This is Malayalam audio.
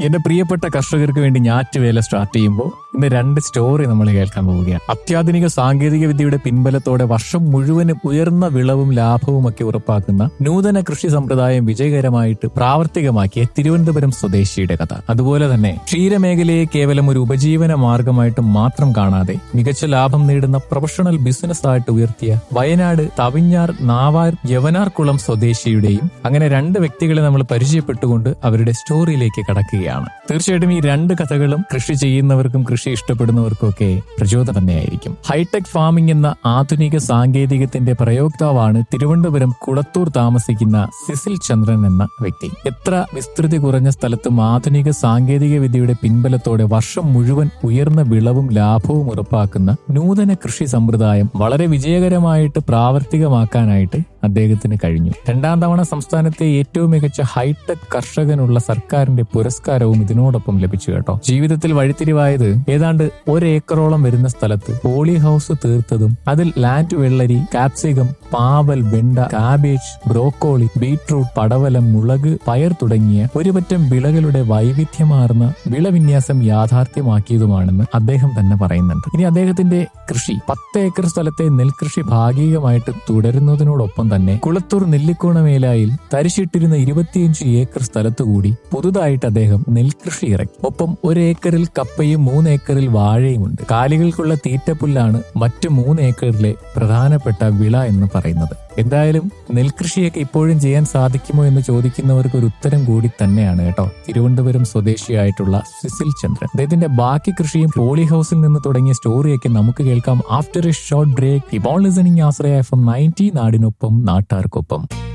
എന്റെ പ്രിയപ്പെട്ട കർഷകർക്ക് വേണ്ടി ഞാറ്റുവേല സ്റ്റാർട്ട് ചെയ്യുമ്പോൾ ഇന്ന് രണ്ട് സ്റ്റോറി നമ്മൾ കേൾക്കാൻ പോവുകയാണ് അത്യാധുനിക സാങ്കേതിക വിദ്യയുടെ പിൻബലത്തോടെ വർഷം മുഴുവനും ഉയർന്ന വിളവും ലാഭവും ഒക്കെ ഉറപ്പാക്കുന്ന നൂതന കൃഷി സമ്പ്രദായം വിജയകരമായിട്ട് പ്രാവർത്തികമാക്കിയ തിരുവനന്തപുരം സ്വദേശിയുടെ കഥ അതുപോലെ തന്നെ ക്ഷീരമേഖലയെ കേവലം ഒരു ഉപജീവന മാർഗമായിട്ട് മാത്രം കാണാതെ മികച്ച ലാഭം നേടുന്ന പ്രൊഫഷണൽ ബിസിനസ് ആയിട്ട് ഉയർത്തിയ വയനാട് തവിഞ്ഞാർ നാവാർ യവനാർകുളം സ്വദേശിയുടെയും അങ്ങനെ രണ്ട് വ്യക്തികളെ നമ്മൾ പരിചയപ്പെട്ടുകൊണ്ട് അവരുടെ സ്റ്റോറിയിലേക്ക് കടക്കുകയാണ് തീർച്ചയായിട്ടും ഈ രണ്ട് കഥകളും കൃഷി ചെയ്യുന്നവർക്കും കൃഷി ഇഷ്ടപ്പെടുന്നവർക്കും ഒക്കെ പ്രചോദനം തന്നെയായിരിക്കും ഹൈടെക് ഫാമിംഗ് എന്ന ആധുനിക സാങ്കേതികത്തിന്റെ പ്രയോക്താവാണ് തിരുവനന്തപുരം കുളത്തൂർ താമസിക്കുന്ന സിസിൽ ചന്ദ്രൻ എന്ന വ്യക്തി എത്ര വിസ്തൃതി കുറഞ്ഞ സ്ഥലത്തും ആധുനിക സാങ്കേതിക വിദ്യയുടെ പിൻബലത്തോടെ വർഷം മുഴുവൻ ഉയർന്ന വിളവും ലാഭവും ഉറപ്പാക്കുന്ന നൂതന കൃഷി സമ്പ്രദായം വളരെ വിജയകരമായിട്ട് പ്രാവർത്തികമാക്കാനായിട്ട് അദ്ദേഹത്തിന് കഴിഞ്ഞു രണ്ടാം തവണ സംസ്ഥാനത്തെ ഏറ്റവും മികച്ച ഹൈടെക് കർഷകനുള്ള സർക്കാരിന്റെ പുരസ്കാരവും ഇതിനോടൊപ്പം ലഭിച്ചു കേട്ടോ ജീവിതത്തിൽ വഴിത്തിരിവായത് ഏതാണ്ട് ഒരേക്കറോളം വരുന്ന സ്ഥലത്ത് പോളി ഹൗസ് തീർത്തതും അതിൽ ലാൻഡ് വെള്ളരി കാപ്സികം പാവൽ വെണ്ട കാബേജ് ബ്രോക്കോളി ബീട്രൂട്ട് പടവലം മുളക് പയർ തുടങ്ങിയ ഒരുപറ്റം വിളകളുടെ വൈവിധ്യമാർന്ന വിളവിന്യാസം യാഥാർത്ഥ്യമാക്കിയതുമാണെന്ന് അദ്ദേഹം തന്നെ പറയുന്നുണ്ട് ഇനി അദ്ദേഹത്തിന്റെ കൃഷി പത്ത് ഏക്കർ സ്ഥലത്തെ നെൽകൃഷി ഭാഗികമായിട്ട് തുടരുന്നതിനോടൊപ്പം തന്നെ കുളത്തൂർ നെല്ലിക്കോണമേലായിൽ തരിശിട്ടിരുന്ന ഇരുപത്തിയഞ്ച് ഏക്കർ സ്ഥലത്തുകൂടി പുതുതായിട്ട് അദ്ദേഹം നെൽകൃഷി ഇറക്കി ഒപ്പം ഒരു ഏക്കറിൽ കപ്പയും മൂന്ന് ഏക്കറിൽ വാഴയുമുണ്ട് കാലികൾക്കുള്ള തീറ്റപ്പുല്ലാണ് മറ്റു മൂന്ന് ഏക്കറിലെ പ്രധാനപ്പെട്ട വിള എന്ന് പറയുന്നത് എന്തായാലും നെൽകൃഷിയൊക്കെ ഇപ്പോഴും ചെയ്യാൻ സാധിക്കുമോ എന്ന് ചോദിക്കുന്നവർക്ക് ഒരു ഉത്തരം കൂടി തന്നെയാണ് കേട്ടോ തിരുവനന്തപുരം സ്വദേശിയായിട്ടുള്ള സിസിൽ ചന്ദ്രൻ അദ്ദേഹത്തിന്റെ ബാക്കി കൃഷിയും പോളി ഹൗസിൽ നിന്ന് തുടങ്ങിയ സ്റ്റോറിയൊക്കെ നമുക്ക് കേൾക്കാം ആഫ്റ്റർ എ ഷോർട്ട് ബ്രേക്ക് ഇപ്പോൾ listening Asraya F M ninety നാടിനൊപ്പം നാട്ടാർക്കൊപ്പം